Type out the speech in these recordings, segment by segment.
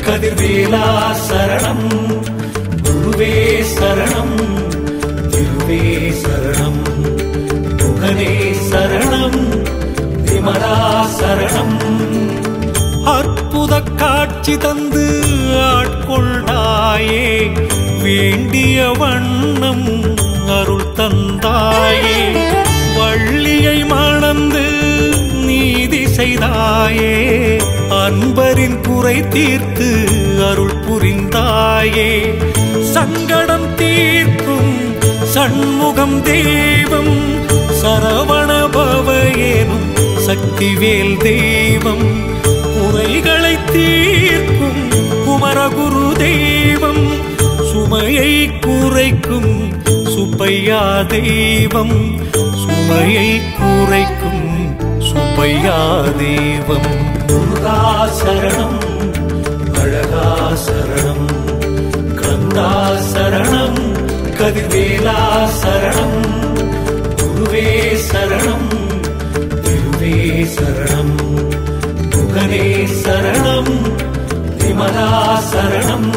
கதிர்வேலா சரணம் குருவே சரணம் திருவே சரணம் முகனே சரணம் விமலா சரணம் அற்புத காட்சி தந்து ஆட்கொண்டாயே வேண்டிய வண்ணம் அருள் தந்தாயே வள்ளியை மணந்து நீதி செய்தாயே அன்பரின் குறை தீர்த்து அருள் புரிந்தாயே சங்கடம் தீர்க்கும் சண்முகம் தெய்வம் சரவண பவயேனும் சக்திவேல் தெய்வம் குறைகளை தீர்க்கும் குமரகுரு தெய்வம் சுமையை குறைக்கும் சுப்பையா தெய்வம் சுமையை குறைக்கும் சுப்பையா தெய்வம் முருகா சரணம் அழகா சரணம் கந்தா சரணம் கதிர்வேலா சரணம் குருவே சரணம் திருவே சரணம் முகனே சரணம் விமலா சரணம்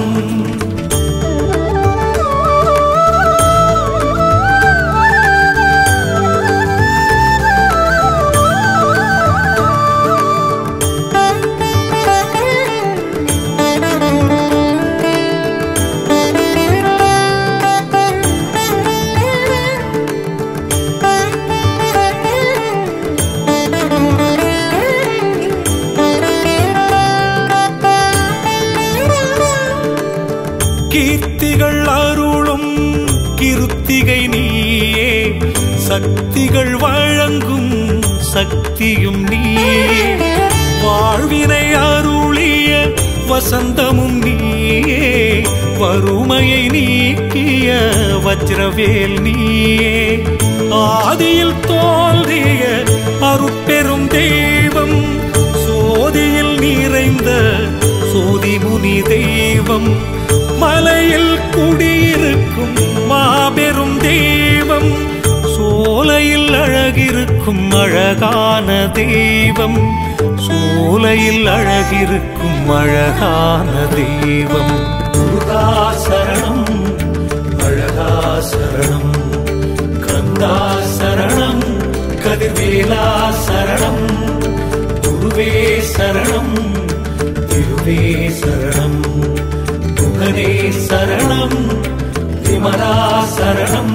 கீர்த்திகள் அருளும் கிருத்திகை நீயே சக்திகள் வழங்கும் சக்தியும் நீயே வாழ்வினை அருளிய வசந்தமும் நீயே வறுமையை நீக்கிய வஜ்ரவேல் நீயே ஆதியில் தோல்றிய அருட்பெரும் தெய்வம் சோதியில் நிறைந்த சோதிமுனி தெய்வம் மலையில் குடியிருக்கும் மாபெரும் தெய்வம் சோலையில் அழகிருக்கும் அழகான தெய்வம் சோலையில் அழகிருக்கும் அழகான தெய்வம் முருகா சரணம் அழகா சரணம் கந்தா சரணம் கதிர்வேலா சரணம் குருவே சரணம் திருவே சரணம் முகனே சரணம் விமலா சரணம்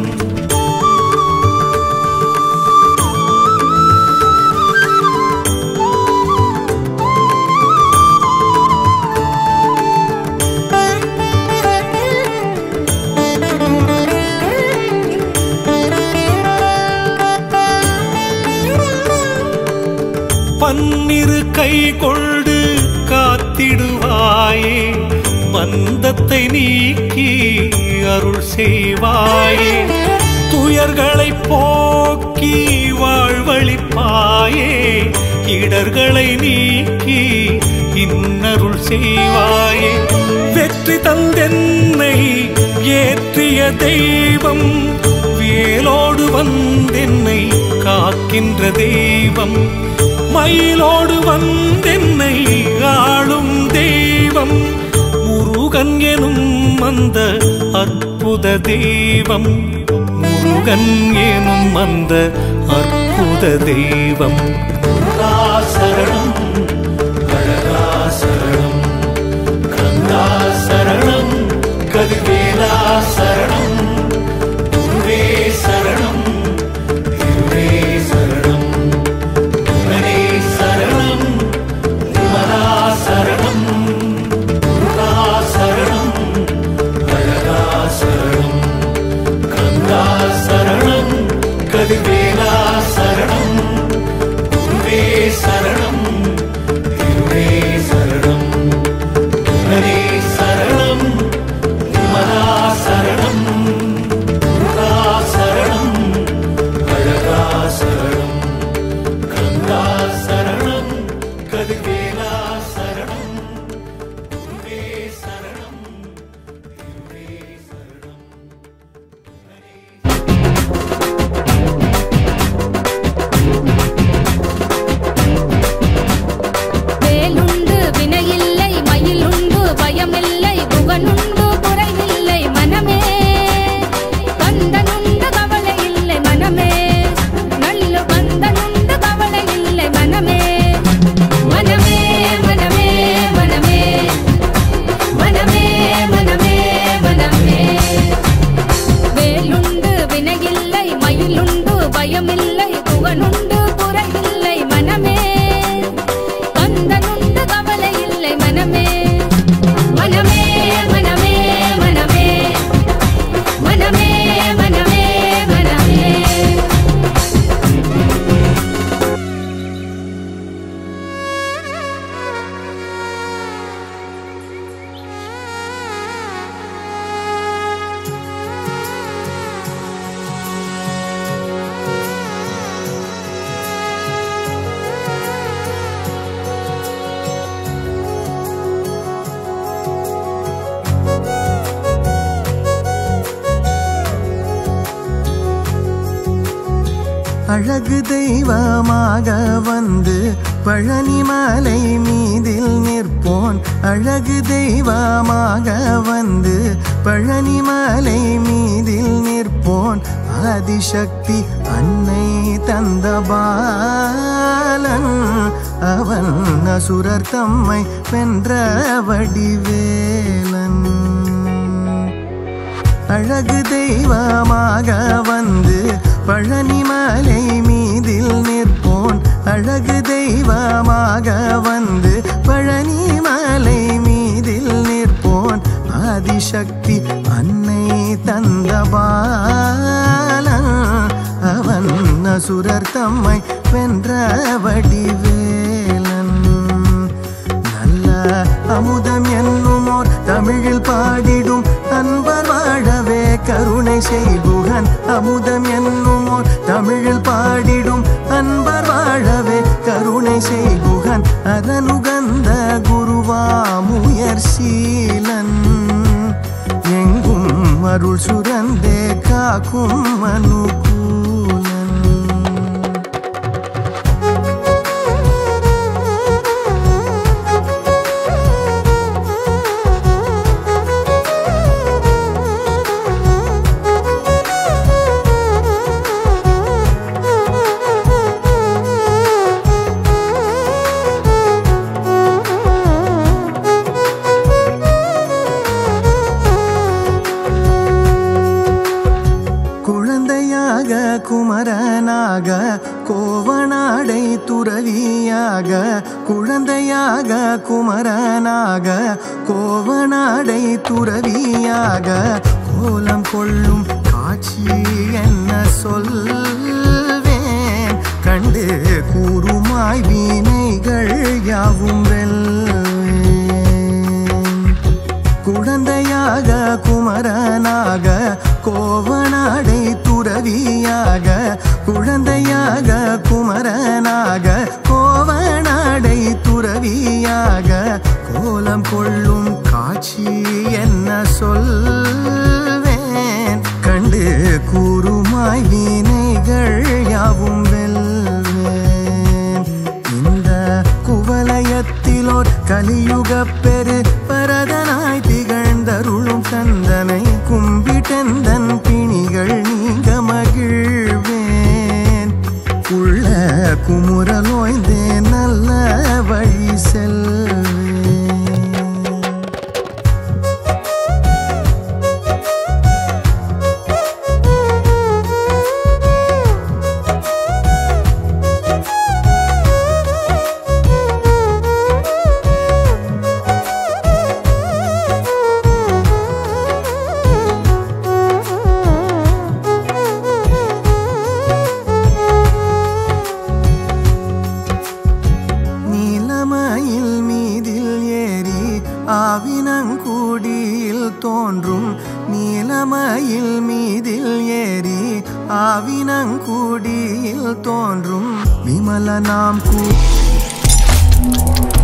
பன்னிரு கை கொண்டு காத்திடுவாயே பந்தத்தை நீக்கி அருள் செய்வாயே துயர்களை போக்கி வாழ்வழிப்பாயே இடர்களை நீக்கி இன்னருள் செய்வாயே வெற்றி தந்தென்னை ஏற்றிய தெய்வம் வேலோடு வந்தென்னை காக்கின்ற தெய்வம் மயிலோடு வந்தென்னை ஆளும் தெய்வம் முருகன் எனும் அந்த அற்புத தெய்வம் முருகன் எனும் அந்த அற்புத தெய்வம் முருகா சரணம் அழகா சரணம் கந்தா சரணம் கதிர்வேலா சரணம் குருவே சரணம் திருவே சரணம் முகனே சரணம் விமலா சரணம் முருகா சரணம் அழகா சரணம் கந்தா சரணம் கதிர்வேலா சரணம் குருவே அழகு தெய்வமாக வந்து பழனிமலை மீதில் நிற்போன் அழகு தெய்வமாக வந்து பழனிமலை மீதில் நிற்போன் ஆதிசக்தி அன்னை தந்த பாலன் அவன் அசுரர் தம்மை வென்ற வடிவேலன் அழகு தெய்வமாக வந்து பழனிமலை மீதில் நிற்போன் அழகு தெய்வமாக வந்து பழனிமலை மீதில் நிற்போன் ஆதிசக்தி அன்னை தந்த பாலன் அவன் அசுரர் தம்மை வென்ற வடிவேலன் நல்ல அமுதம் என்னுமோர் தமிழில் பாடிடும் அன்பர் வாழவே கருணை செய்குகன் அமுதம் என்னுமோர் தமிழில் பாடிடும் அன்பர் வாழவே கருணை செய்குகன் அதனுகந்த குருவாமுயர் சீலன் எங்கும் அருள் சுரந்தே காக்கும் அனுகூலன் குழந்தையாக குமரனாக கோவனாடை துறவியாக குழந்தையாக குமரனாக கோவனாடை துறவியாக கோலம் கொள்ளும் காட்சி என்ன சொல்வேன் கண்டு கூறுமாய் வீணைகள் யாவும் வெல்வேன் குழந்தையாக குமரனாக கோவனாடை துறவியாக குழந்தையாக குமரனாக கோவனாடை துறவியாக கோலம் கொள்ளும் காட்சி என்ன சொல்வேன் கண்டு கூறுமாய் வீணைகள் யாவும் வெல்வேன் இந்த குவலயத்திலோர் கலியுக பெரு பரதனாய் திகழ்ந்தருளும் தந்தனை கும்பிட்டெந்தன் பிணிகள் நீங்க மகிழ்வேன் உள்ள குமுறலோய்ந்தே நல்ல வழி செல்வேன் நீலமயில் மீதில் ஏறி ஆவினங்குடியில் தோன்றும் நீலமயில் மீதில் ஏறி ஆவினங்குடியில் தோன்றும் விமல நாம் கூ